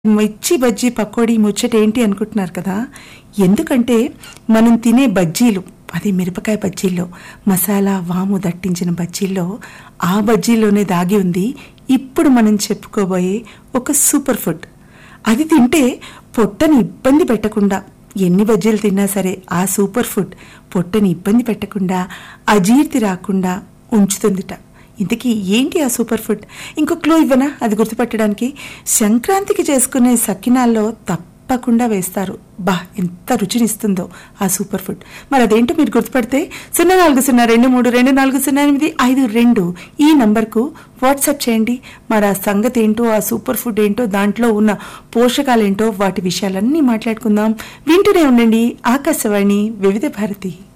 మిర్చి బజ్జీ పకోడీ ముచ్చట ఏంటి అనుకుంటున్నారు కదా ఎందుకంటే మనం తినే బజ్జీలు అది మిరపకాయ బజ్జీల్లో మసాలా వాము దట్టించిన బజ్జీల్లో ఆ బజ్జీలోనే దాగి ఉంది ఇప్పుడు మనం చెప్పుకోబోయే ఒక సూపర్ ఫుడ్ అది తింటే పొట్టని ఇబ్బంది పెట్టకుండా ఎన్ని బజ్జీలు తిన్నా సరే ఆ సూపర్ ఫుడ్ పొట్టని ఇబ్బంది పెట్టకుండా అజీర్తి రాకుండా ఉంచుతుందిట ఇంతకీ ఏంటి ఆ సూపర్ ఫుడ్ ఇంకో క్లూ ఇవ్వనా అది గుర్తుపట్టడానికి సంక్రాంతికి చేసుకునే సకినాల్లో తప్పకుండా వేస్తారు బా ఎంత రుచినిస్తుందో ఆ సూపర్ ఫుడ్ మరి అదేంటో మీరు గుర్తుపడితే సున్నా నాలుగు సున్నా రెండు మూడు రెండు నాలుగు సున్నా ఎనిమిది ఐదు రెండు ఈ నంబర్కు వాట్సాప్ చేయండి మరి ఆ సంగతి ఏంటో ఆ సూపర్ ఫుడ్ ఏంటో దాంట్లో ఉన్న పోషకాలేంటో వాటి విషయాలన్నీ మాట్లాడుకుందాం వింటూనే ఉండండి ఆకాశవాణి వివిధ భారతి